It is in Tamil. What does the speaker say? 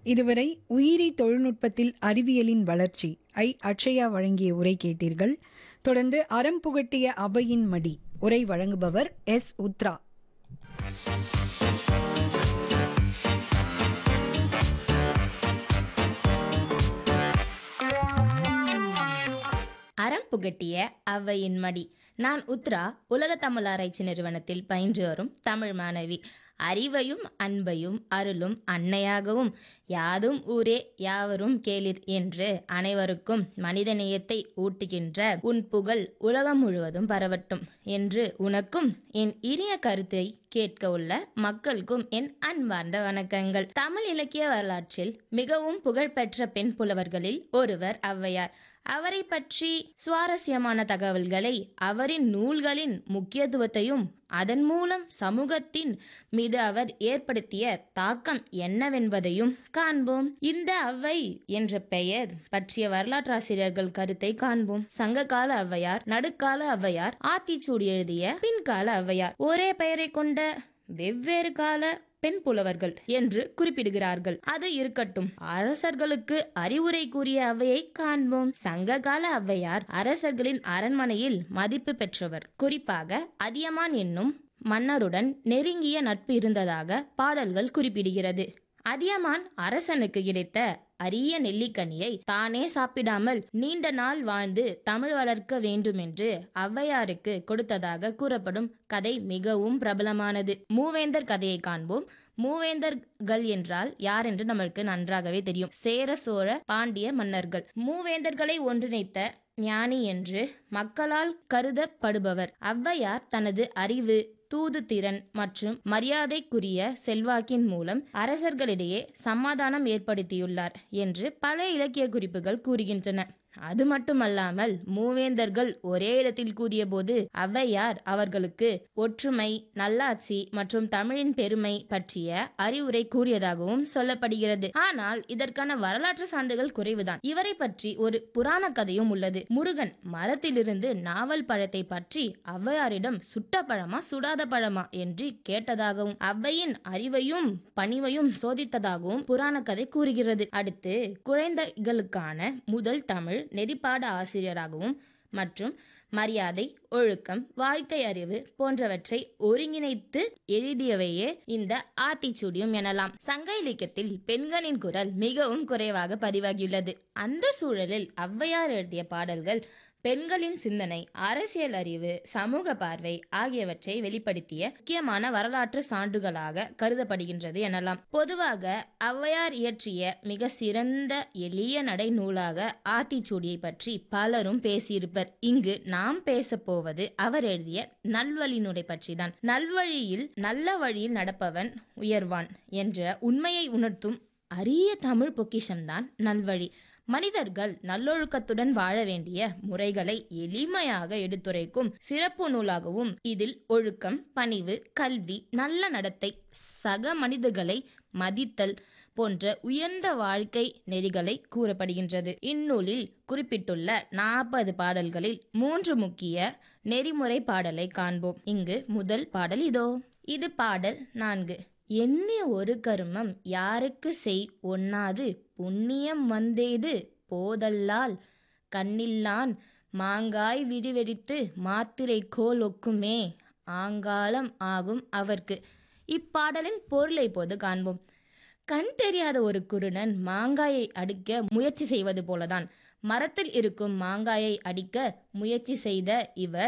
இதுவரை உயிரி தொழில்நுட்பத்தில் அறிவியலின் வளர்ச்சி ஐ அட்சயா வழங்கிய உரை கேட்டீர்கள் தொடர்ந்து அறம் புகட்டிய அவையின் மடி உரை வழங்குபவர் எஸ் உத்ரா அறம் புகட்டிய அவையின் மடி நான் உத்ரா உலக தமிழ் ஆராய்ச்சி நிறுவனத்தில் பயின்று வரும் தமிழ் மாணவி அறிவையும் அன்பையும் அருளும் அன்னையாகவும் யாதும் ஊரே யாவரும் கேளிர் என்று அனைவருக்கும் மனிதநேயத்தை ஊட்டுகின்ற உன் புகழ் உலகம் முழுவதும் பரவட்டும் என்று உனக்கும் என் இனிய கருத்தை கேட்க உள்ள மக்களுக்கும் என் அன்பார்ந்த வணக்கங்கள் தமிழ் இலக்கிய வரலாற்றில் மிகவும் புகழ்பெற்ற பெண் புலவர்களில் ஒருவர் ஔவையார் அவரை பற்றி சுவாரஸ்யமான தகவல்களை அவரின் நூல்களின் முக்கியத்துவத்தையும் அதன் மூலம் சமூகத்தின் மீது அவர் ஏற்படுத்திய தாக்கம் என்னவென்பதையும் காண்போம் இந்த ஔவை என்ற பெயர் பற்றிய வரலாற்றாசிரியர்கள் கருத்தை காண்போம் சங்ககால ஔவையார் நடுக்கால ஔவையார் ஆத்திச்சூடி எழுதிய பின்கால ஔவையார் ஒரே பெயரை கொண்ட வெவ்வேறு கால பெண் புலவர்கள் என்று குறிப்பிடுகிறார்கள் அது இருக்கட்டும் அரசர்களுக்கு அறிவுரை கூறிய அவையை காண்போம் சங்ககால ஔவையார் அரசர்களின் அரண்மனையில் மதிப்பு பெற்றவர் குறிப்பாக அதியமான் என்னும் மன்னருடன் நெருங்கிய நட்பு இருந்ததாக பாடல்கள் குறிப்பிடுகிறது அதியமான் அரசனுக்கு கிடைத்த அரிய நெல்லிக்கனியை தானே சாப்பிடாமல் நீண்ட நாள் வாழ்ந்து தமிழ் வளர்க்க வேண்டுமென்று ஔவையாருக்கு கொடுத்ததாக கூறப்படும் கதை மிகவும் பிரபலமானது மூவேந்தர் கதையை காண்போம் மூவேந்தர்கள் என்றால் யார் என்று நம்மளுக்கு நன்றாகவே தெரியும் சேர சோழ பாண்டிய மன்னர்கள் மூவேந்தர்களை ஒன்றிணைத்த ஞானி என்று மக்களால் கருதப்படுபவர் ஔவையார் தனது அறிவு தூது திறன் மற்றும் மரியாதைக்குரிய செல்வாக்கின் மூலம் அரசர்களிடையே சமாதானம் ஏற்படுத்தியுள்ளார் என்று பல இலக்கிய குறிப்புகள் கூறுகின்றன அது மட்டுமல்லாமல் மூவேந்தர்கள் ஒரே இடத்தில் கூடியபோது ஔவையார் அவர்களுக்கு ஒற்றுமை நல்லாட்சி மற்றும் தமிழின் பெருமை பற்றிய அறிவுரை கூறியதாகவும் சொல்லப்படுகிறது ஆனால் இதற்கான வரலாற்று சான்றுகள் குறைவுதான் இவரை பற்றி ஒரு புராண கதையும் உள்ளது முருகன் மரத்திலிருந்து நாவல் பழத்தை பற்றி ஔவையாரிடம் சுட்ட பழமா சுடாத பழமா என்று கேட்டதாகவும் ஔவையின் அறிவையும் பணிவையும் சோதித்ததாகவும் புராண கதை கூறுகிறது அடுத்து குழந்தைகளுக்கான முதல் தமிழ் நெறிப்பாட ஆசிரியராகவும் மற்றும் மரியாதை ஒழுக்கம் வாழ்க்கை அறிவு போன்றவற்றை ஒருங்கிணைத்து எழுதியவையே இந்த ஆத்திச்சூடியும் எனலாம் சங்க இலக்கியத்தில் பெண்களின் குரல் மிகவும் குறைவாக பதிவாகியுள்ளது அந்த சூழலில் ஔவையார் எழுதிய பாடல்கள் பெண்களின் சிந்தனை அரசியல் அறிவு சமூக பார்வை ஆகியவற்றை வெளிப்படுத்திய முக்கியமான வரலாற்று சான்றுகளாக கருதப்படுகின்றது எனலாம் பொதுவாக ஔவையார் இயற்றிய மிக சிறந்த எளிய நடை நூலாக ஆத்திச்சூடியை பற்றி பலரும் பேசியிருப்பர் இங்கு நாம் பேச போவது அவர் எழுதிய நல்வழிநுடை பற்றிதான் நல்வழியில் நல்ல வழியில் நடப்பவன் உயர்வான் என்ற உண்மையை உணர்த்தும் அரிய தமிழ் பொக்கிஷம்தான் நல்வழி மனிதர்கள் நல்லொழுக்கத்துடன் வாழ வேண்டிய முறைகளை எளிமையாக எடுத்துரைக்கும் சிறப்பு நூலாகவும் இதில் ஒழுக்கம் பணிவு கல்வி நல்ல நடத்தை சக மனிதர்களை மதித்தல் போன்ற உயர்ந்த வாழ்க்கை நெறிகளை கூறப்படுகின்றது இந்நூலில் குறிப்பிட்டுள்ள நாற்பது பாடல்களில் மூன்று முக்கிய நெறிமுறை பாடலை காண்போம் இங்கு முதல் பாடல் இதோ இது பாடல் நான்கு எண்ணிய ஒரு கருமம் யாருக்கு செய் ஒண்ணாது புண்ணியம் வந்தேது போதல்லால் கண்ணில்லான் மாங்காய் விடிவெடித்து மாத்திரை கோல் ஒக்குமே ஆங்காலம் ஆகும் அவர்க்கு இப்பாடலின் பொருளை இப்போது காண்போம் கண் தெரியாத ஒரு குருடன் மாங்காயை அடிக்க முயற்சி செய்வது போலதான் மரத்தில் இருக்கும் மாங்காயை அடிக்க முயற்சி செய்த இவர்